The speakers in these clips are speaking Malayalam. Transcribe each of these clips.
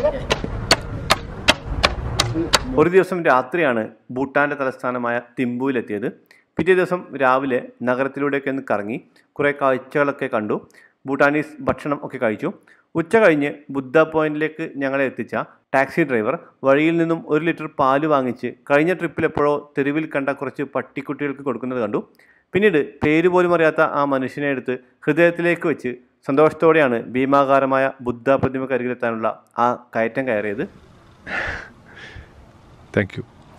ഒരു ദിവസം രാത്രിയാണ് ഭൂട്ടാൻ്റെ തലസ്ഥാനമായ തിമ്പുവിലെത്തിയത് പിറ്റേ ദിവസം രാവിലെ നഗരത്തിലൂടെയൊക്കെ ഒന്ന് കറങ്ങി കുറേ കാഴ്ചകളൊക്കെ കണ്ടു ഭൂട്ടാനീസ് ഭക്ഷണം ഒക്കെ കഴിച്ചു ഉച്ച കഴിഞ്ഞ് ബുദ്ധ പോയിന്റിലേക്ക് ഞങ്ങളെ എത്തിച്ച ടാക്സി ഡ്രൈവർ വഴിയിൽ നിന്നും ഒരു ലിറ്റർ പാല് വാങ്ങിച്ച് കഴിഞ്ഞ ട്രിപ്പിൽ എപ്പോഴോ തെരുവിൽ കണ്ട കുറച്ച് പട്ടിക്കുട്ടികൾക്ക് കൊടുക്കുന്നത് കണ്ടു പിന്നീട് പേര് പോലും അറിയാത്ത ആ മനുഷ്യനെ എടുത്ത് ഹൃദയത്തിലേക്ക് വെച്ച് സന്തോഷത്തോടെയാണ് ഭീമാകാരമായ ബുദ്ധ പ്രതിമക്കരികിലെത്താനുള്ള ആ കയറ്റം കയറിയത് താങ്ക് യു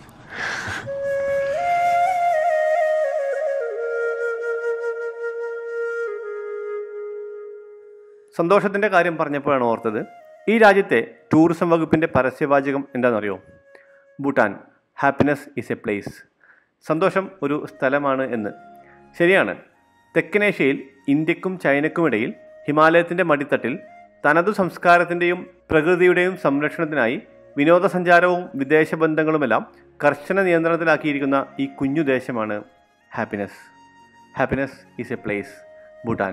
സന്തോഷത്തിൻ്റെ കാര്യം പറഞ്ഞപ്പോഴാണ് ഓർത്തത് ഈ രാജ്യത്തെ ടൂറിസം വകുപ്പിൻ്റെ പരസ്യവാചകം എന്താണെന്നറിയോ Bhutan happiness is a place സന്തോഷം ഒരു സ്ഥലമാണ് എന്ന് ശരിയാണ് തെക്കനേഷ്യയിൽ ഇന്ത്യക്കും ചൈനക്കുമിടയിൽ ഹിമാലയത്തിൻ്റെ മടിത്തട്ടിൽ തനതു സംസ്കാരത്തിൻ്റെയും പ്രകൃതിയുടെയും സംരക്ഷണത്തിനായി വിനോദസഞ്ചാരവും വിദേശ ബന്ധങ്ങളുമെല്ലാം കർശന നിയന്ത്രണത്തിലാക്കിയിരിക്കുന്ന ഈ കുഞ്ഞു ദേശമാണ് happiness happiness is a place Bhutan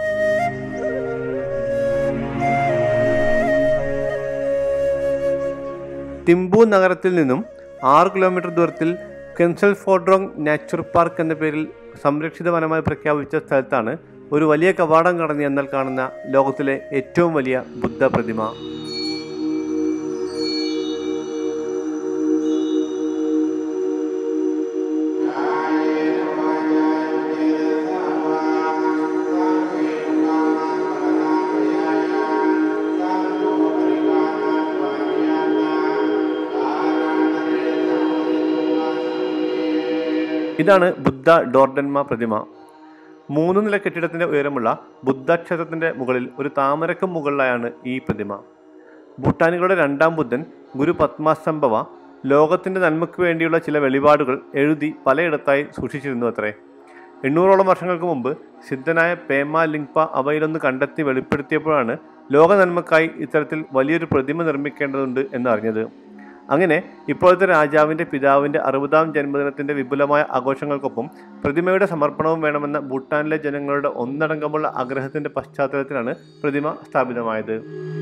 Thimphu നഗരത്തിൽ നിന്നും ആറ് കിലോമീറ്റർ ദൂരത്തിൽ കെൻസൽ ഫോർഡ്രോങ് നാച്ചുറൽ പാർക്ക് എന്ന പേരിൽ സംരക്ഷിത വനമായി പ്രഖ്യാപിച്ച സ്ഥലത്താണ് ഒരു വലിയ കവാടം കടന്ന് എന്നാൽ കാണുന്ന ലോകത്തിലെ ഏറ്റവും വലിയ ബുദ്ധ പ്രതിമ ഇതാണ് ബുദ്ധ ഡോർഡന്മ പ്രതിമ മൂന്ന് നില കെട്ടിടത്തിന്റെ ഉയരമുള്ള ബുദ്ധ ക്ഷേത്രത്തിന്റെ മുകളിൽ ഒരു താമരക്കും മുകളിലായാണ് ഈ പ്രതിമ ഭൂട്ടാനികളുടെ രണ്ടാം ബുദ്ധൻ ഗുരു പത്മാസംഭവ ലോകത്തിന്റെ നന്മയ്ക്ക് വേണ്ടിയുള്ള ചില വെളിപാടുകൾ എഴുതി പലയിടത്തായി സൂക്ഷിച്ചിരുന്നു അത്രേ എണ്ണൂറോളം വർഷങ്ങൾക്ക് മുമ്പ് സിദ്ധനായ പേമ ലിങ്പ അവയിലൊന്ന് കണ്ടെത്തി വെളിപ്പെടുത്തിയപ്പോഴാണ് ലോക നന്മക്കായി ഇത്തരത്തിൽ വലിയൊരു പ്രതിമ നിർമ്മിക്കേണ്ടതുണ്ട് എന്നറിഞ്ഞത് അങ്ങനെ ഇപ്പോഴത്തെ രാജാവിൻ്റെ പിതാവിൻ്റെ അറുപതാം ജന്മദിനത്തിൻ്റെ വിപുലമായ ആഘോഷങ്ങൾക്കൊപ്പം പ്രതിമയുടെ സമർപ്പണവും വേണമെന്ന ഭൂട്ടാനിലെ ജനങ്ങളുടെ ഒന്നടങ്കമുള്ള ആഗ്രഹത്തിൻ്റെ പശ്ചാത്തലത്തിലാണ് പ്രതിമ സ്ഥാപിതമായത്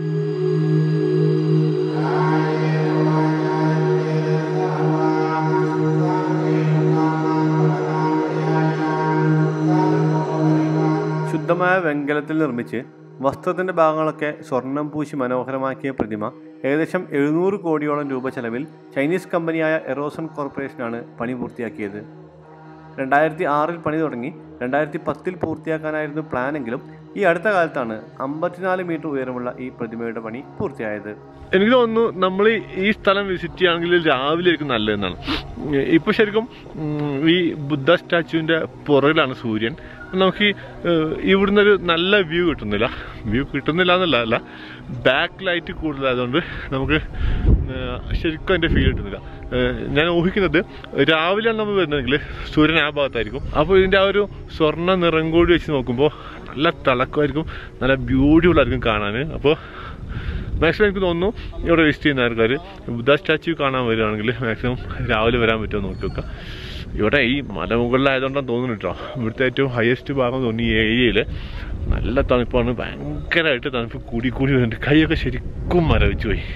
ശുദ്ധമായ വെങ്കലത്തിൽ നിർമ്മിച്ച് വസ്ത്രത്തിൻ്റെ ഭാഗങ്ങളൊക്കെ സ്വർണം പൂശി മനോഹരമാക്കിയ പ്രതിമ ഏകദേശം എഴുന്നൂറ് കോടിയോളം രൂപ ചെലവിൽ ചൈനീസ് കമ്പനിയായ എറോസൺ കോർപ്പറേഷനാണ് പണി പൂർത്തിയാക്കിയത് രണ്ടായിരത്തി ആറിൽ പണി തുടങ്ങി രണ്ടായിരത്തി പത്തിൽ പൂർത്തിയാക്കാനായിരുന്നു പ്ലാനെങ്കിലും ഈ അടുത്ത കാലത്താണ് അമ്പത്തിനാല് മീറ്റർ ഉയരമുള്ള ഈ പ്രതിമയുടെ പണി പൂർത്തിയായത് എനിക്ക് തോന്നുന്നു നമ്മൾ ഈ സ്ഥലം വിസിറ്റ് ചെയ്യുകയാണെങ്കിൽ രാവിലെ ആയിരിക്കും നല്ലതെന്നാണ് ഇപ്പൊ ശരിക്കും ഉം, ഈ ബുദ്ധ സ്റ്റാച്ചുവിന്റെ പുറകിലാണ് സൂര്യൻ നമുക്ക് ഈ, ഏഹ്, ഇവിടുന്ന് ഒരു നല്ല വ്യൂ കിട്ടുന്നില്ല വ്യൂ കിട്ടുന്നില്ല എന്നല്ല അല്ല ബാക്ക് ലൈറ്റ് കൂടുതലായതുകൊണ്ട് നമുക്ക് ഏഹ്, ശരിക്കും അതിന്റെ ഫീൽ കിട്ടുന്നില്ല ഏഹ്, ഞാൻ ഊഹിക്കുന്നത് രാവിലെയാണ് നമ്മൾ വരുന്നതെങ്കിൽ സൂര്യൻ ആ ഭാഗത്തായിരിക്കും അപ്പോൾ ഇതിന്റെ ആ ഒരു സ്വർണ്ണ നിറം കൂടി വെച്ച് നോക്കുമ്പോൾ നല്ല തിളക്കമായിരിക്കും നല്ല ബ്യൂട്ടിഫുൾ ആയിരിക്കും കാണാൻ അപ്പോൾ മാക്സിമം എനിക്ക് തോന്നുന്നു ഇവിടെ വിസിറ്റ് ചെയ്യുന്ന ആൾക്കാർ ബുദ്ധ സ്റ്റാച്യു കാണാൻ വരികയാണെങ്കിൽ മാക്സിമം രാവിലെ വരാൻ പറ്റുമോ നോക്കി നോക്കാം ഇവിടെ ഈ മലമുകളിലായതുകൊണ്ടാണ് തോന്നുന്നു കേട്ടോ ഇവിടുത്തെ ഏറ്റവും ഹയസ്റ്റ് ഭാഗം തോന്നി ഈ ഏരിയയിൽ നല്ല തണുപ്പാണ് ഭയങ്കരമായിട്ട് തണുപ്പ് കൂടി കൂടി വരുന്നുണ്ട് കൈയൊക്കെ ശരിക്കും മരവിച്ചു പോയി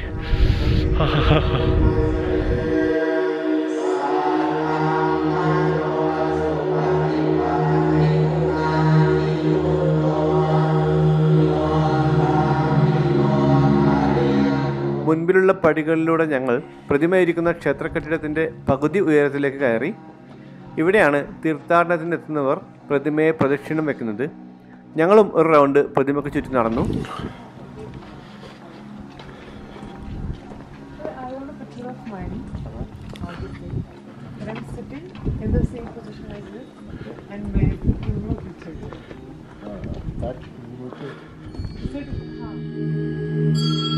മുൻപിലുള്ള പടികളിലൂടെ ഞങ്ങൾ പ്രതിമയിരിക്കുന്ന ക്ഷേത്ര കെട്ടിടത്തിൻ്റെ പകുതി ഉയരത്തിലേക്ക് കയറി ഇവിടെയാണ് തീർത്ഥാടനത്തിന് എത്തുന്നവർ പ്രതിമയെ പ്രദക്ഷിണം വെക്കുന്നത് ഞങ്ങളും ഒരു റൗണ്ട് പ്രതിമയ്ക്ക് ചുറ്റും നടന്നു I want a picture of mine. Obviously. And I'm sitting in the same position like this and wearing two picture. Sit. हाँ.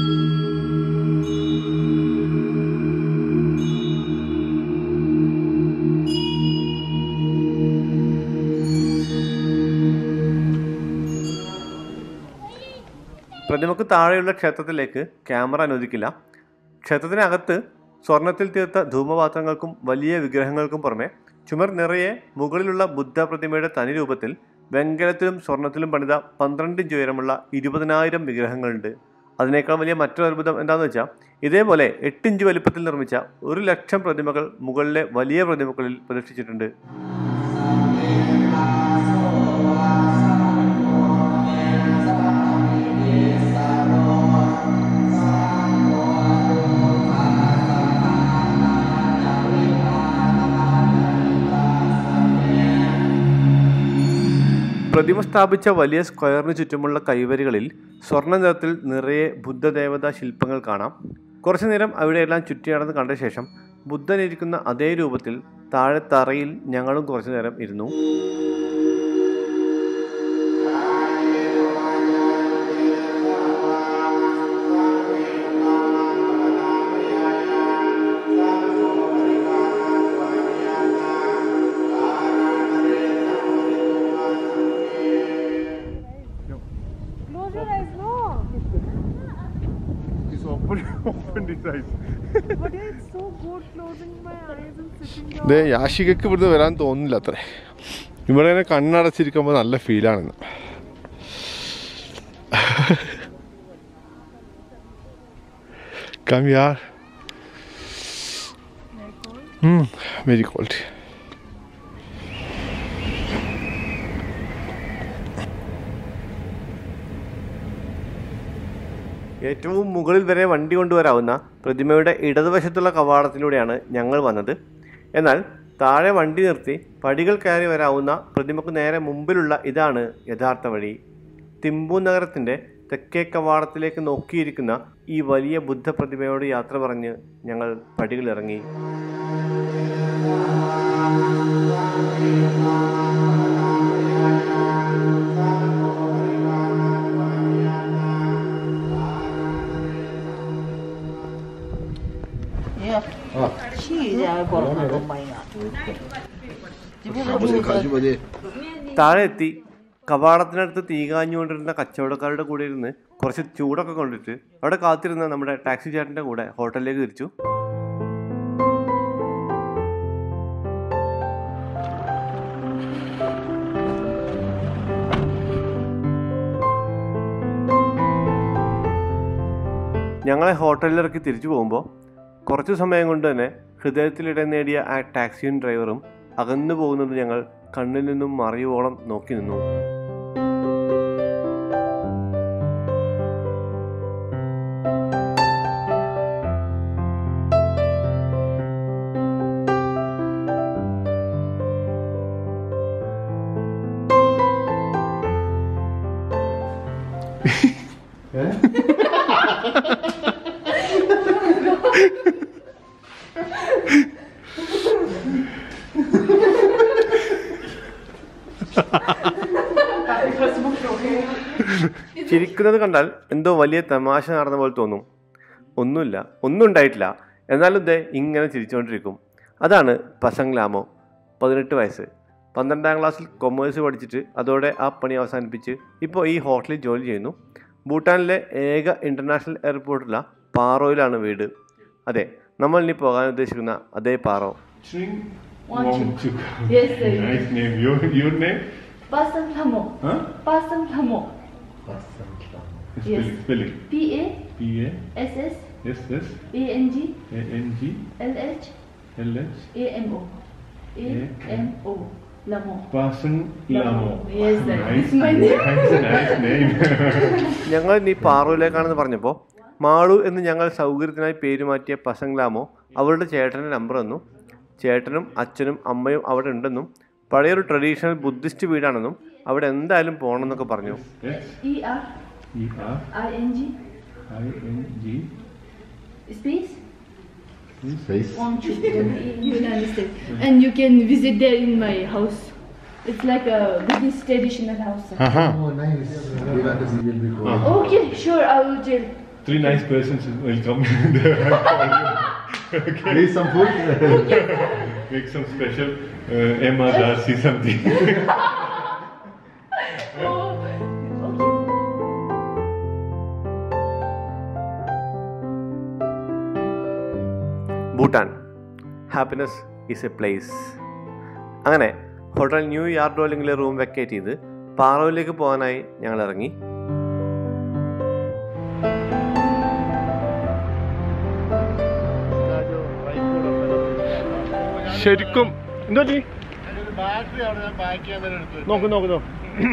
പ്രതിമക്ക് താഴെയുള്ള ക്ഷേത്രത്തിലേക്ക് ക്യാമറ അനുവദിക്കില്ല ക്ഷേത്രത്തിനകത്ത് സ്വർണത്തിൽ തീർത്ത ധൂമപാത്രങ്ങൾക്കും വലിയ വിഗ്രഹങ്ങൾക്കും പുറമെ ചുമർ നിറയെ മുകളിലുള്ള ബുദ്ധ പ്രതിമയുടെ തനി രൂപത്തിൽ വെങ്കലത്തിലും സ്വർണത്തിലും പണിത പന്ത്രണ്ട് ഇഞ്ച് ഉയരമുള്ള ഇരുപതിനായിരം വിഗ്രഹങ്ങളുണ്ട് അതിനേക്കാൾ വലിയ മറ്റൊരു അത്ഭുതം എന്താണെന്ന് വെച്ചാൽ ഇതേപോലെ എട്ട് ഇഞ്ച് വലിപ്പത്തിൽ നിർമ്മിച്ച ഒരു ലക്ഷം പ്രതിമകൾ മുകളിലെ വലിയ പ്രതിമകളിൽ പ്രതിഷ്ഠിച്ചിട്ടുണ്ട് പ്രതിമ സ്ഥാപിച്ച വലിയ സ്ക്വയറിന് ചുറ്റുമുള്ള കൈവരികളിൽ സ്വർണ്ണ നിറത്തിൽ നിറയെ ബുദ്ധദേവതാ ശില്പങ്ങൾ കാണാം കുറച്ചു നേരം അവിടെയെല്ലാം ചുറ്റിനടന്ന് കണ്ട ശേഷം ബുദ്ധൻ ഇരിക്കുന്ന അതേ രൂപത്തിൽ താഴെ തറയിൽ ഞങ്ങളും കുറച്ചു നേരം ഇരുന്നു Close your eyes, no. open his eyes. But yeah, it's so good closing my eyes and sitting down. ഇത് യാഷികക്ക് ഇവിടുന്ന് വരാൻ തോന്നുന്നില്ല അത്രേ ഇവിടെ ഇങ്ങനെ കണ്ണടച്ചിരിക്കുമ്പോൾ നല്ല ഫീലാണെന്ന് കം യാർ വെരി കോൾഡ് ഏറ്റവും മുകളിൽ വരെ വണ്ടി കൊണ്ടുവരാവുന്ന പ്രതിമയുടെ ഇടതുവശത്തുള്ള കവാടത്തിലൂടെയാണ് ഞങ്ങൾ വന്നത് എന്നാൽ താഴെ വണ്ടി നിർത്തി പടികൾ കയറി വരാവുന്ന പ്രതിമക്ക് നേരെ മുമ്പിലുള്ള ഇതാണ് യഥാർത്ഥ വഴി തിമ്പു നഗരത്തിൻ്റെ തെക്കേ കവാടത്തിലേക്ക് നോക്കിയിരിക്കുന്ന ഈ വലിയ ബുദ്ധപ്രതിമയോട് യാത്ര പറഞ്ഞ് ഞങ്ങൾ പടികളിറങ്ങി താഴെ എത്തി കവാടത്തിനടുത്ത് തീ കാഞ്ഞുകൊണ്ടിരുന്ന കച്ചവടക്കാരുടെ കൂടെ ഇരുന്ന് കുറച്ച് ചൂടൊക്കെ കൊണ്ടിട്ട് അവിടെ കാത്തിരുന്ന നമ്മുടെ ടാക്സി ചേട്ടൻ്റെ കൂടെ ഹോട്ടലിലേക്ക് തിരിച്ചു ഞങ്ങളെ ഹോട്ടലിലിറക്കി തിരിച്ചു പോകുമ്പോൾ കുറച്ച് സമയം കൊണ്ട് തന്നെ ഹൃദയത്തിലിടം നേടിയ ആ ടാക്സിയും ഡ്രൈവറും അകന്നു പോകുന്നത് ഞങ്ങൾ കണ്ണിൽ നിന്നും മറിയുവോളം നോക്കി നിന്നു ചിരിക്കുന്നത് കണ്ടാൽ എന്തോ വലിയ തമാശ നടന്ന പോലെ തോന്നും ഒന്നുമില്ല ഒന്നും ഉണ്ടായിട്ടില്ല എന്നാലും ദേ ഇങ്ങനെ ചിരിച്ചുകൊണ്ടിരിക്കും അതാണ് പസംഗ്ലാമോ പതിനെട്ട് വയസ്സ് പന്ത്രണ്ടാം ക്ലാസ്സിൽ കൊമേഴ്സ് പഠിച്ചിട്ട് അതോടെ ആ പണി അവസാനിപ്പിച്ച് ഇപ്പോൾ ഈ ഹോട്ടലിൽ ജോലി ചെയ്യുന്നു ഭൂട്ടാനിലെ ഏക ഇൻ്റർനാഷണൽ എയർപോർട്ടുള്ള പാറോയിലാണ് വീട് അതെ നമ്മൾ ഇനി പോകാൻ ഉദ്ദേശിക്കുന്ന അതേ പാറോ Ching Wangchuk. Wangchuk. Yes, sir. Nice name. Your your name? Pasang Thamo. Huh? Pasang Thamo. Yes. Spelling. Spelling. P A P A S S S S A N G A N G L H L H A M O. A M O. Lamo. Pasang Lamo. Yes, sir. Nice. It's my name. That's a nice name. ഞങ്ങൾ ഇനി പാറൂലേക്കാണെന്ന് പറഞ്ഞപ്പോൾ മാളു എന്ന് ഞങ്ങൾ സൗകര്യത്തിനായി പേര് മാറ്റിയ പസംഗ്ലാമോ അവളുടെ ചേട്ടൻ്റെ നമ്പർ തന്നു ചേട്ടനും അച്ഛനും അമ്മയും അവിടെ ഉണ്ടെന്നും പഴയൊരു ട്രഡീഷണൽ ബുദ്ധിസ്റ്റ് വീടാണെന്നും അവിടെ എന്തായാലും പോകണമെന്നൊക്കെ പറഞ്ഞു S E R E R I N G I N G space Face. Wangchuk. United States. And you can visit there in my house. It's like a Buddhist traditional house. sir. Uh-huh. Oh, nice. We got to see will be cool. Okay, sure, I will tell. Three nice persons will come. Please some food. Make some special uh, Emma Darcy something. Oh, okay. Bhutan happiness is a place അങ്ങനെ ഹോട്ടൽ ന്യൂ യാർഡോലിംഗിലെ റൂം വെക്കേറ്റ് ചെയ്ത് പാറോയിലേക്ക് പോകാനായി ഞങ്ങൾ ഇറങ്ങി ശരിക്കും എന്താ നീ നോക്ക് നോക്ക് നോക്ക്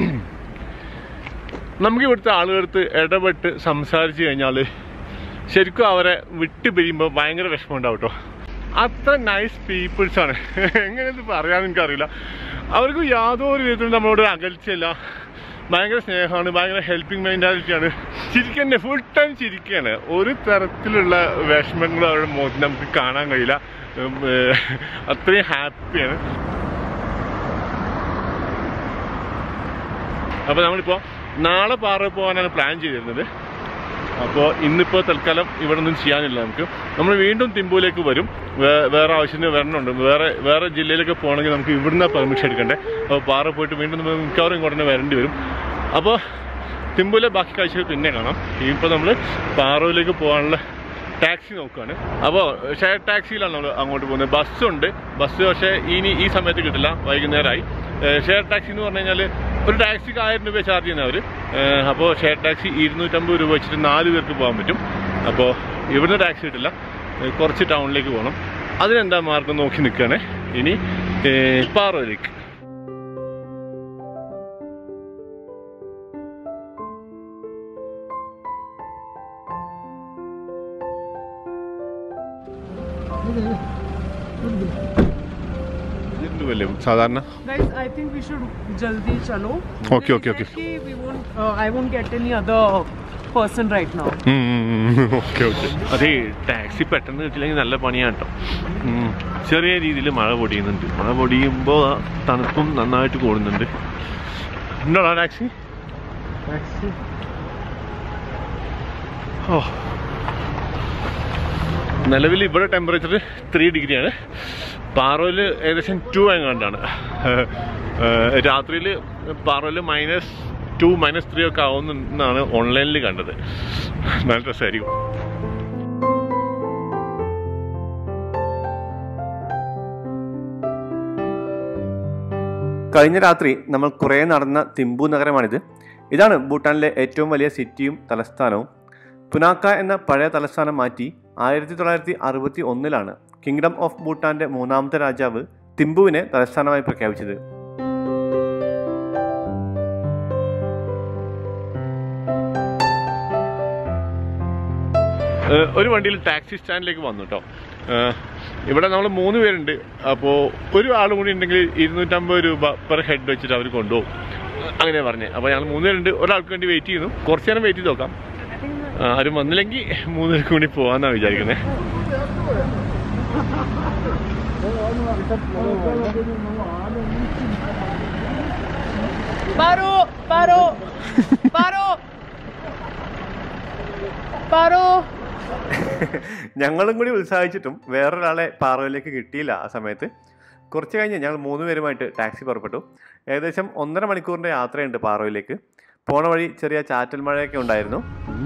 നമുക്ക് ഇവിടുത്തെ ആളുകളടുത്ത് ഇടപെട്ട് സംസാരിച്ചു കഴിഞ്ഞാൽ ശരിക്കും അവരെ വിട്ടു പിരിയുമ്പോൾ ഭയങ്കര വിഷമം ഉണ്ടാവും കേട്ടോ അത്ര നൈസ് പീപ്പിൾസ് ആണ് എങ്ങനെയത് പറയാൻ എനിക്കറിയില്ല അവർക്ക് യാതൊരു വിധത്തിലും നമ്മളോട് ഒരു അകൽച്ചയില്ല ഭയങ്കര സ്നേഹമാണ് ഭയങ്കര ഹെൽപ്പിംഗ് മെൻറ്റാലിറ്റിയാണ് ചിരിക്കന്നെ ഫുൾ ടൈം ചിരിക്കുകയാണ് ഒരു തരത്തിലുള്ള വിഷമങ്ങളും അവരുടെ മുഖത്ത് നമുക്ക് കാണാൻ കഴിയില്ല ഉം, ഏർ, അത്രയും ഹാപ്പിയാണ് അപ്പോൾ നമ്മളിപ്പോൾ നാളെ പാറ പോകാനാണ് പ്ലാൻ ചെയ്തിരുന്നത് അപ്പോൾ ഇന്നിപ്പോൾ തൽക്കാലം ഇവിടെ ഒന്നും ചെയ്യാനില്ല നമുക്ക് നമ്മൾ വീണ്ടും തിമ്പുവിലേക്ക് വരും വേ- വേറെ ആവശ്യത്തിന് വരണുണ്ട് വേറെ വേറെ ജില്ലയിലൊക്കെ പോകണമെങ്കിൽ നമുക്ക് ഇവിടുന്ന് പെർമിഷൻ എടുക്കണ്ടേ അപ്പോൾ പാറ പോയിട്ട് വീണ്ടും നമ്മൾ മിക്കവാറും ഇങ്ങോട്ട് തന്നെ വരേണ്ടി വരും അപ്പോൾ തിമ്പുവിലെ ബാക്കി കാഴ്ചകൾ പിന്നെ കാണാം ഇപ്പോൾ നമ്മൾ പാറയിലേക്ക് പോകാനുള്ള ടാക്സി നോക്കുകയാണ് അപ്പോൾ ഷെയർ ടാക്സിയിലാണ് നമ്മൾ അങ്ങോട്ട് പോകുന്നത് ബസ്സുണ്ട് ബസ് പക്ഷേ ഇനി ഈ സമയത്ത് കിട്ടില്ല വൈകുന്നേരമായി ഷെയർ ടാക്സി എന്ന് പറഞ്ഞു കഴിഞ്ഞാൽ ഒരു ടാക്സിക്ക് ആയിരം രൂപ ചാർജ് ചെയ്യുന്നവർ അപ്പോൾ ഷെയർ ടാക്സി ഇരുന്നൂറ്റമ്പത് രൂപ വെച്ചിട്ട് നാല് പേർക്ക് പോകാൻ പറ്റും അപ്പോൾ ഇവിടുന്ന് ടാക്സി കിട്ടില്ല ഏഹ് കുറച്ച് ടൗണിലേക്ക് പോകണം അതിനെന്താ മാർഗം നോക്കി നിൽക്കുകയാണ് ഇനി ഏഹ് പാറയിലേക്ക് ഇരുന്നൂറല്ലേ സാധാരണ Guys, I think we should jaldi chalo. Okay, okay, okay. Exactly, We won't. Uh, I won't get any other person right now. Okay okay അതെ ടാക്സി പെട്ടെന്ന് കിട്ടില്ലെങ്കിൽ നല്ല പണിയാണ് കേട്ടോ ഉം. ചെറിയ രീതിയിൽ മഴ പൊടിയുന്നുണ്ട് മഴ പൊടിയുമ്പോൾ തണുപ്പും നന്നായിട്ട് കൂടുന്നുണ്ട് ഉണ്ടോടാ ടാക്സി ഓ നിലവിൽ ഇവിടെ ടെമ്പറേച്ചർ ത്രീ ഡിഗ്രിയാണ് പാറോയിൽ ഏകദേശം ടു എങ്ങാണ്ടാണ് രാത്രിയിൽ പാറോയിൽ മൈനസ് ടു മൈനസ് ത്രീ ഒക്കെ ആവുമെന്നാണ് ഓൺലൈനിൽ കണ്ടത് നല്ല രസമായിരിക്കും കഴിഞ്ഞ രാത്രി നമ്മൾ കുറേ നടന്ന തിമ്പു നഗരമാണിത് ഇതാണ് ഭൂട്ടാനിലെ ഏറ്റവും വലിയ സിറ്റിയും തലസ്ഥാനവും പുനാക്ക എന്ന പഴയ തലസ്ഥാനം മാറ്റി ആയിരത്തി തൊള്ളായിരത്തി അറുപത്തി ഒന്നിലാണ് കിങ്ഡം ഓഫ് ഭൂട്ടാന്റെ മൂന്നാമത്തെ രാജാവ് തിമ്പുവിനെ തലസ്ഥാനമായി പ്രഖ്യാപിച്ചത് ഏഹ് ഒരു വണ്ടിയിൽ ടാക്സി സ്റ്റാൻഡിലേക്ക് വന്നു കേട്ടോ ഏഹ് ഇവിടെ നമ്മൾ മൂന്ന് പേരുണ്ട് അപ്പോൾ ഒരു ആളും കൂടി ഉണ്ടെങ്കിൽ ഇരുന്നൂറ്റമ്പത് രൂപ പെർ ഹെഡ് വെച്ചിട്ട് അവർ കൊണ്ടുപോകും അങ്ങനെ പറഞ്ഞേ അപ്പോൾ ഞങ്ങൾ മൂന്ന് പേരുണ്ട് ഒരാൾക്ക് വേണ്ടി വെയിറ്റ് ചെയ്യുന്നു കുറച്ച് നേരം വെയിറ്റ് ചെയ്ത് നോക്കാം ആ, ആരും വന്നില്ലെങ്കിൽ മൂന്ന് പേർക്ക് കൂടി പോകാമെന്നാണ് വിചാരിക്കുന്നത് Paro! Paro! Paro! Paro! ഞങ്ങളും കൂടി ഉത്സാഹിച്ചിട്ടും വേറൊരാളെ പാറയിലേക്ക് കിട്ടിയില്ല ആ സമയത്ത് കുറച്ച് കഴിഞ്ഞ് ഞങ്ങൾ മൂന്ന് പേരുമായിട്ട് ടാക്സി പുറപ്പെട്ടു ഏകദേശം ഒന്നര മണിക്കൂറിൻ്റെ യാത്രയുണ്ട് പാറയിലേക്ക് പോണ വഴി ചെറിയ ചാറ്റൽ മഴയൊക്കെ ഉണ്ടായിരുന്നു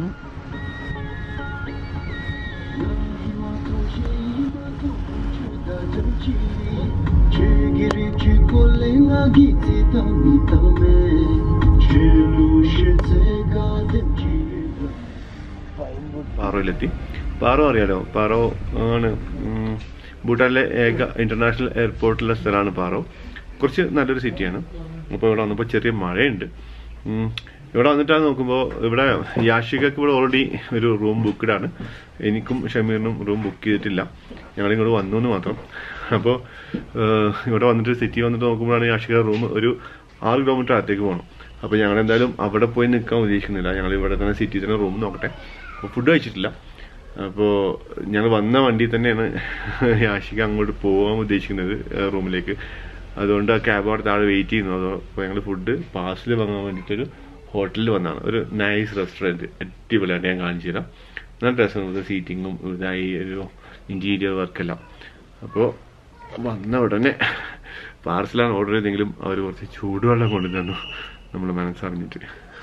പാറോയിലെത്തി പാറോ അറിയാലോ പാറോ ആണ് ഉം, ഭൂട്ടാനിലെ ഏക ഇന്റർനാഷണൽ എയർപോർട്ടുള്ള സ്ഥലമാണ് പാറോ കുറച്ച് നല്ലൊരു സിറ്റിയാണ് അപ്പോൾ ഇവിടെ വന്നപ്പോൾ ചെറിയ മഴയുണ്ട് ഉം, ഇവിടെ വന്നിട്ടാണ് നോക്കുമ്പോൾ ഇവിടെ യാഷികക്ക് ഇവിടെ ഓൾറെഡി ഒരു റൂം ബുക്ക്ഡ് ആണ് എനിക്കും ഷമീറിനും റൂം ബുക്ക് ചെയ്തിട്ടില്ല ഞങ്ങൾ ഇങ്ങോട്ട് വന്നു എന്ന് മാത്രം അപ്പോൾ ഇവിടെ വന്നിട്ട് സിറ്റി വന്നിട്ട് നോക്കുമ്പോഴാണ് യാഷിക റൂം ഒരു ആറ് കിലോമീറ്റർ അകത്തേക്ക് പോകണം അപ്പോൾ ഞങ്ങൾ എന്തായാലും അവിടെ പോയി നിൽക്കാൻ ഉദ്ദേശിക്കുന്നില്ല ഞങ്ങൾ ഇവിടെ തന്നെ സിറ്റി തന്നെ റൂം നോക്കട്ടെ അപ്പോൾ ഫുഡ് കഴിച്ചിട്ടില്ല അപ്പോൾ ഞങ്ങൾ വന്ന വണ്ടി തന്നെയാണ് യാഷിക അങ്ങോട്ട് പോകാൻ ഉദ്ദേശിക്കുന്നത് ഏഹ് റൂമിലേക്ക് അതുകൊണ്ട് ആ ക്യാബ് അവിടെ താഴെ വെയിറ്റ് ചെയ്യുന്നു അതോ അപ്പോൾ ഞങ്ങൾ ഫുഡ് പാഴ്സൽ വാങ്ങാൻ വേണ്ടിയിട്ടൊരു ഹോട്ടലിൽ വന്നതാണ് ഒരു നൈസ് റെസ്റ്റോറൻറ്റ് അടിപൊളിയായിട്ട് ഞാൻ കാണിച്ചു തരാം നല്ല രസമുണ്ട് സീറ്റിങ്ങും ഇതായി ഒരു ഇൻറ്റീരിയർ വർക്കെല്ലാം അപ്പോൾ വന്ന ഉടനെ പാർസലാണ് ഓർഡർ ചെയ്തെങ്കിലും അവർ കുറച്ച് ചൂടുവെള്ളം കൊണ്ടു തന്നു നമ്മൾ മനസ്സറിഞ്ഞിട്ട്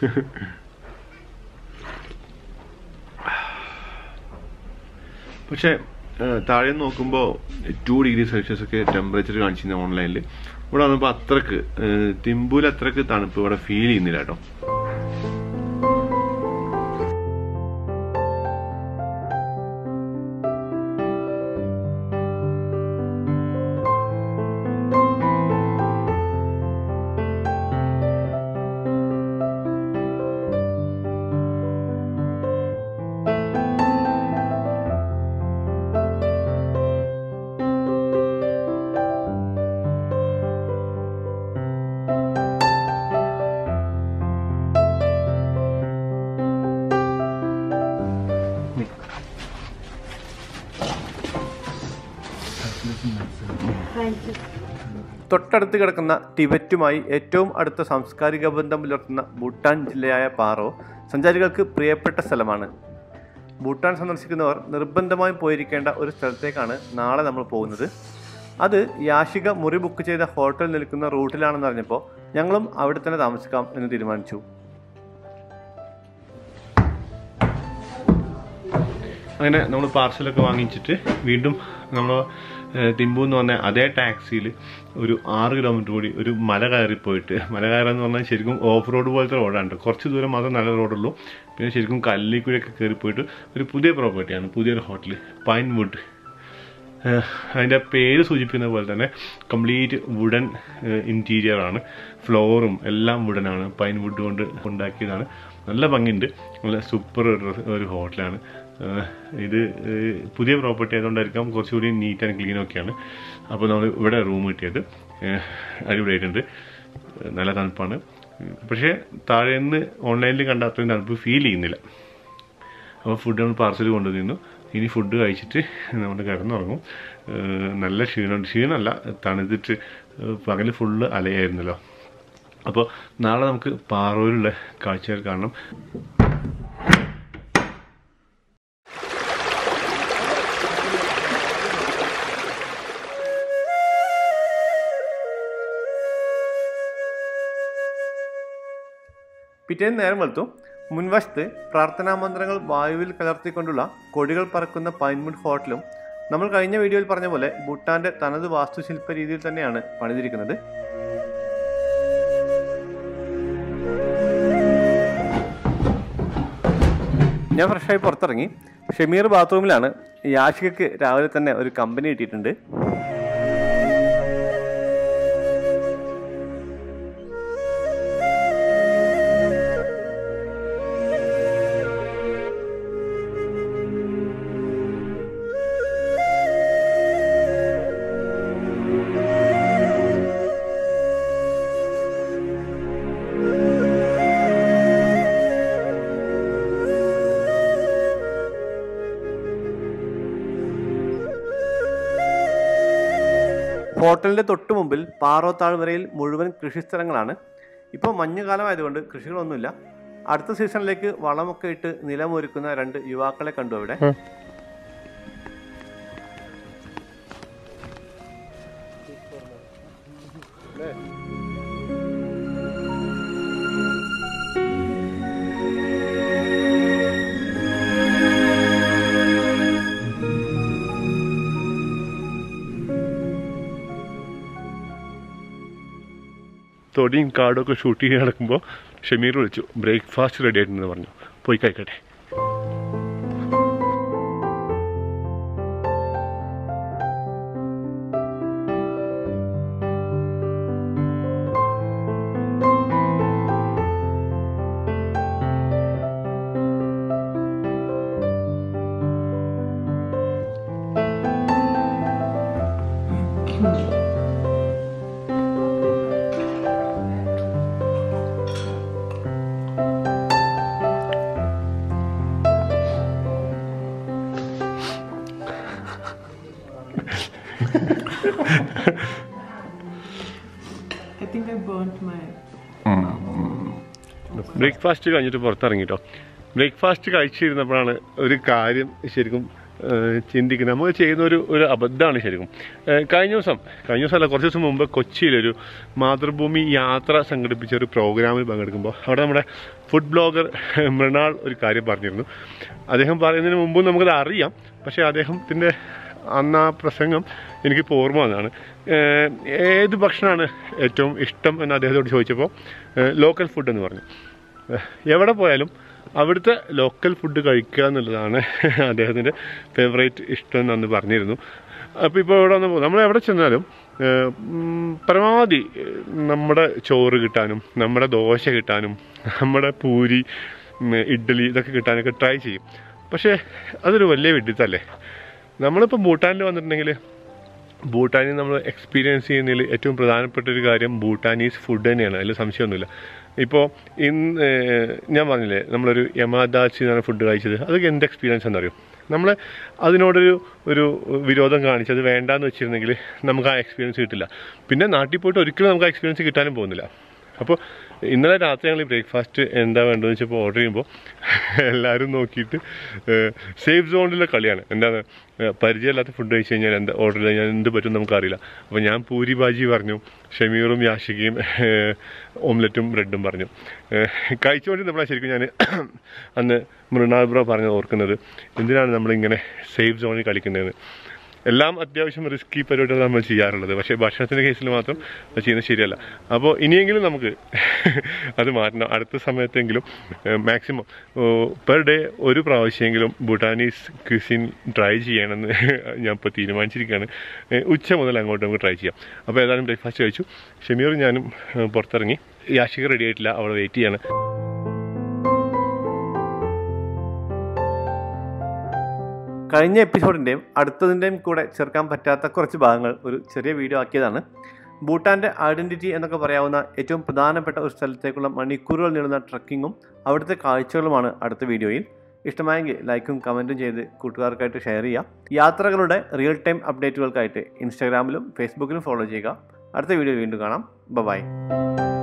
പക്ഷേ ഏഹ്, താഴെ നോക്കുമ്പോൾ ടു ഡിഗ്രി സെൽഷ്യസ് ഒക്കെ ടെമ്പറേച്ചർ കാണിച്ചിരുന്ന ഓൺലൈനിൽ ഇവിടെ വന്നപ്പോൾ അത്രക്ക് ഏഹ്, തിമ്പൂൽ അത്രക്ക് തണുപ്പ് ഇവിടെ ഫീൽ ചെയ്യുന്നില്ല കേട്ടോ Thank you. തൊട്ടടുത്ത് കിടക്കുന്ന ടിബറ്റുമായി ഏറ്റവും അടുത്ത സാംസ്കാരിക ബന്ധം പുലർത്തുന്ന ഭൂട്ടാൻ ജില്ലയായ പാറോ സഞ്ചാരികൾക്ക് പ്രിയപ്പെട്ട സ്ഥലമാണ് ഭൂട്ടാൻ സന്ദർശിക്കുന്നവർ നിർബന്ധമായും പോയിരിക്കേണ്ട ഒരു സ്ഥലത്തേക്കാണ് നാളെ നമ്മൾ പോകുന്നത് അത് യാഷിക മുറി ബുക്ക് ചെയ്ത ഹോട്ടൽ നിൽക്കുന്ന റൂട്ടിലാണെന്ന് അറിഞ്ഞപ്പോൾ ഞങ്ങളും അവിടെ തന്നെ താമസിക്കാം എന്ന് തീരുമാനിച്ചു അങ്ങനെ നമ്മൾ പാർസലൊക്കെ വാങ്ങിച്ചിട്ട് വീണ്ടും നമ്മൾ തിമ്പു എന്ന് പറഞ്ഞ അതേ ടാക്സിയിൽ ഒരു ആറ് കിലോമീറ്റർ കൂടി ഒരു മല കയറി പോയിട്ട് മല കയറാന്ന് പറഞ്ഞാൽ ശരിക്കും ഓഫ് റോഡ് പോലത്തെ റോഡാണ് കുറച്ച് ദൂരം മാത്രം നല്ല റോഡുള്ളൂ പിന്നെ ശരിക്കും കല്ലിക്കുഴിയൊക്കെ കയറി പോയിട്ട് ഒരു പുതിയ പ്രോപ്പർട്ടിയാണ് പുതിയൊരു ഹോട്ടൽ പൈൻ വുഡ് ഏഹ് അതിൻ്റെ പേര് സൂചിപ്പിക്കുന്ന പോലെ തന്നെ കംപ്ലീറ്റ് വുഡൻ ഇൻറ്റീരിയർ ആണ് ഫ്ലോറും എല്ലാം വുഡനാണ് പൈൻ വുഡ് കൊണ്ട് ഉണ്ടാക്കിയതാണ് നല്ല ഭംഗിയുണ്ട് നല്ല സൂപ്പർ ഒരു ഹോട്ടലാണ് ഏഹ് ഇത് ഏഹ് പുതിയ പ്രോപ്പർട്ടി ആയതുകൊണ്ടായിരിക്കാം കുറച്ചുകൂടി നീറ്റ് ആൻഡ് ക്ലീൻ ഒക്കെയാണ് അപ്പോൾ നമ്മൾ ഇവിടെ റൂം കിട്ടിയത് ഏഹ് അടിപൊളിയായിട്ടുണ്ട് ഏഹ് നല്ല തണുപ്പാണ് പക്ഷേ താഴേന്ന് ഓൺലൈനിൽ കണ്ട അത്രയും തണുപ്പ് ഫീൽ ചെയ്യുന്നില്ല അപ്പോൾ ഫുഡ് നമ്മൾ പാർസൽ കൊണ്ടുവന്നിരുന്നു ഇനി ഫുഡ് കഴിച്ചിട്ട് നമ്മൾ കിടന്നുറങ്ങും ഏഹ് നല്ല ക്ഷീണം ക്ഷീണമല്ല തണുത്തിട്ട് പകൽ ഫുള്ള് അലയായിരുന്നല്ലോ അപ്പോൾ നാളെ നമുക്ക് പാറൂരിലുള്ള കാഴ്ചകൾ കാണണം പിറ്റേന്ന് നേരം വെളുത്തു മുൻവശത്ത് പ്രാർത്ഥനാ മന്ത്രങ്ങൾ വായുവിൽ കലർത്തിക്കൊണ്ടുള്ള കൊടികൾ പറക്കുന്ന പൈൻവുഡ് ഹോട്ടലും നമ്മൾ കഴിഞ്ഞ വീഡിയോയിൽ പറഞ്ഞ പോലെ ഭൂട്ടാന്റെ തനത് വാസ്തുശില്പ രീതിയിൽ തന്നെയാണ് പണിതിരിക്കുന്നത് ഞാൻ ഫ്രഷായി പുറത്തിറങ്ങി ഷമീർ ബാത്റൂമിലാണ് യാഷികക്ക് രാവിലെ തന്നെ ഒരു കമ്പനി കിട്ടിയിട്ടുണ്ട് ഹോട്ടലിന്റെ തൊട്ടു മുമ്പിൽ പാറോ താഴ്വരയിൽ മുഴുവൻ കൃഷിസ്ഥലങ്ങളാണ് ഇപ്പോൾ മഞ്ഞുകാലമായതുകൊണ്ട് കൃഷികളൊന്നുമില്ല അടുത്ത സീസണിലേക്ക് വളമൊക്കെ ഇട്ട് നിലമൊരുക്കുന്ന രണ്ട് യുവാക്കളെ കണ്ടു അവിടെ തൊടിയും കാടും ഒക്കെ ഷൂട്ട് ചെയ്ത് നടക്കുമ്പോൾ ഷമീർ വിളിച്ചു ബ്രേക്ക്ഫാസ്റ്റ് റെഡി ആയിട്ടുണ്ടെന്ന് പറഞ്ഞു പോയി കഴിക്കട്ടെ I think I burnt my. Breakfast കഴിഞ്ഞിട്ട് പുറത്തിറങ്ങിട്ടോ ബ്രേക്ക്ഫാസ്റ്റ് കഴിച്ചിരുന്നപ്പോഴാണ് ഒരു കാര്യം ശരിക്കും ഏഹ്, ചിന്തിക്കുന്നത് നമ്മൾ ചെയ്യുന്ന ഒരു ഒരു അബദ്ധമാണ് ശരിക്കും ഏഹ്, കഴിഞ്ഞ ദിവസം കഴിഞ്ഞ ദിവസം അല്ല കുറച്ച് ദിവസം മുമ്പ് കൊച്ചിയിലൊരു മാതൃഭൂമി യാത്ര സംഘടിപ്പിച്ച ഒരു പ്രോഗ്രാമിൽ പങ്കെടുക്കുമ്പോൾ അവിടെ നമ്മുടെ ഫുഡ് ബ്ലോഗർ മൃണാൾ ഒരു കാര്യം പറഞ്ഞിരുന്നു അദ്ദേഹം പറയുന്നതിന് മുമ്പ് നമുക്കത് അറിയാം പക്ഷേ അദ്ദേഹത്തിൻ്റെ അന്ന് ആ പ്രസംഗം എനിക്കിപ്പോൾ ഓർമ്മ വന്നതാണ് ഏഹ്, ഏത് ഭക്ഷണമാണ് ഏറ്റവും ഇഷ്ടം എന്ന് അദ്ദേഹത്തോട് ചോദിച്ചപ്പോൾ ലോക്കൽ ഫുഡ് എന്ന് പറഞ്ഞു ഏഹ്, എവിടെ പോയാലും അവിടുത്തെ ലോക്കൽ ഫുഡ് കഴിക്കുക എന്നുള്ളതാണ് അദ്ദേഹത്തിൻ്റെ ഫേവറേറ്റ് ഇഷ്ടം എന്ന് അന്ന് പറഞ്ഞിരുന്നു അപ്പോൾ ഇപ്പോൾ ഇവിടെ വന്നപ്പോൾ നമ്മൾ എവിടെ ചെന്നാലും ഏഹ്, ഉം, പരമാവധി ഏഹ്, നമ്മുടെ ചോറ് കിട്ടാനും നമ്മുടെ ദോശ കിട്ടാനും നമ്മുടെ പൂരി ഉം, ഇഡ്ഡലി ഇതൊക്കെ കിട്ടാനൊക്കെ ട്രൈ ചെയ്യും പക്ഷേ അതൊരു വലിയ വിഡിത്തല്ലേ നമ്മളിപ്പോൾ ഭൂട്ടാനിൽ വന്നിട്ടുണ്ടെങ്കിൽ ഭൂട്ടാനിൽ നമ്മൾ എക്സ്പീരിയൻസ് ചെയ്യുന്നതിൽ ഏറ്റവും പ്രധാനപ്പെട്ട ഒരു കാര്യം ഭൂട്ടാനീസ് ഫുഡ് തന്നെയാണ് അതിൽ സംശയമൊന്നുമില്ല ഇപ്പോൾ ഇന്ന് ഏഹ്, ഞാൻ പറഞ്ഞില്ലേ നമ്മളൊരു യമാദാച്ചി എന്നാണ് ഫുഡ് കഴിച്ചത് അതൊക്കെ എന്ത് എക്സ്പീരിയൻസ് എന്നറിയും നമ്മൾ അതിനോടൊരു ഒരു വിരോധം കാണിച്ച് അത് വേണ്ടാന്ന് വെച്ചിരുന്നെങ്കിൽ നമുക്ക് ആ എക്സ്പീരിയൻസ് കിട്ടില്ല പിന്നെ നാട്ടിൽ പോയിട്ട് ഒരിക്കലും നമുക്ക് ആ എക്സ്പീരിയൻസ് കിട്ടാനും പോകുന്നില്ല അപ്പോൾ ഇന്നലെ രാത്രി ഞങ്ങൾ ബ്രേക്ക്ഫാസ്റ്റ് എന്താ വേണ്ടതെന്ന് വെച്ചപ്പോൾ ഓർഡർ ചെയ്യുമ്പോൾ എല്ലാവരും നോക്കിയിട്ട് സേഫ് സോണിലെ കളിയാണ് എന്താണ് ഏഹ് പരിചയമില്ലാത്ത ഫുഡ് കഴിച്ച് കഴിഞ്ഞാൽ എന്താ ഓർഡർ ചെയ്ത് കഴിഞ്ഞാൽ എന്ത് പറ്റും നമുക്കറിയില്ല അപ്പോൾ ഞാൻ പൂരി ബാജി പറഞ്ഞു ഷമീറും യാഷികയും ഏഹ് ഓംലെറ്റും ബ്രെഡും പറഞ്ഞു ഏഹ് കഴിച്ചുകൊണ്ടിരുന്നപ്പോഴാണ് ശരിക്കും ഞാൻ അന്ന് മൃണാൾ ബ്രോ പറഞ്ഞത് ഓർക്കുന്നത് എന്തിനാണ് നമ്മളിങ്ങനെ സേഫ് സോണിൽ കളിക്കുന്നതെന്ന് എല്ലാം അത്യാവശ്യം റിസ്കി പരിപാടികൾ നമ്മൾ ചെയ്യാറുള്ളത് പക്ഷേ ഭക്ഷണത്തിൻ്റെ കേസിൽ മാത്രം അത് ചെയ്യുന്നത് ശരിയല്ല അപ്പോൾ ഇനിയെങ്കിലും നമുക്ക് അത് മാറ്റണം അടുത്ത സമയത്തെങ്കിലും മാക്സിമം പെർ ഡേ ഒരു പ്രാവശ്യമെങ്കിലും ഭൂട്ടാനീസ് ക്വിസിൻ ട്രൈ ചെയ്യണമെന്ന് ഞാൻ ഇപ്പോൾ തീരുമാനിച്ചിരിക്കുകയാണ് ഏഹ് ഉച്ച മുതൽ അങ്ങോട്ട് നമുക്ക് ട്രൈ ചെയ്യാം അപ്പോൾ ഏതായാലും ബ്രേക്ക്ഫാസ്റ്റ് കഴിച്ചു ഷമീർ ഞാനും ഏഹ് പുറത്തിറങ്ങി യാഷിക റെഡി ആയിട്ടില്ല അവിടെ വെയിറ്റ് ചെയ്യാണ് കഴിഞ്ഞ എപ്പിസോഡിൻ്റെയും അടുത്തതിൻ്റെയും കൂടെ ചേർക്കാൻ പറ്റാത്ത കുറച്ച് ഭാഗങ്ങൾ ഒരു ചെറിയ വീഡിയോ ആക്കിയതാണ് ഭൂട്ടാൻ്റെ ഐഡൻറ്റിറ്റി എന്നൊക്കെ പറയാവുന്ന ഏറ്റവും പ്രധാനപ്പെട്ട ഒരു സ്ഥലത്തേക്കുള്ള മണിക്കൂറുകൾ നീളുന്ന ട്രക്കിങ്ങും അവിടുത്തെ കാഴ്ചകളുമാണ് അടുത്ത വീഡിയോയിൽ ഇഷ്ടമായെങ്കിൽ ലൈക്കും കമൻറ്റും ചെയ്ത് കൂട്ടുകാർക്കായിട്ട് ഷെയർ ചെയ്യുക യാത്രകളുടെ റിയൽ ടൈം അപ്ഡേറ്റുകൾക്കായിട്ട് ഇൻസ്റ്റാഗ്രാമിലും ഫേസ്ബുക്കിലും ഫോളോ ചെയ്യുക അടുത്ത വീഡിയോ വീണ്ടും കാണാം ബൈ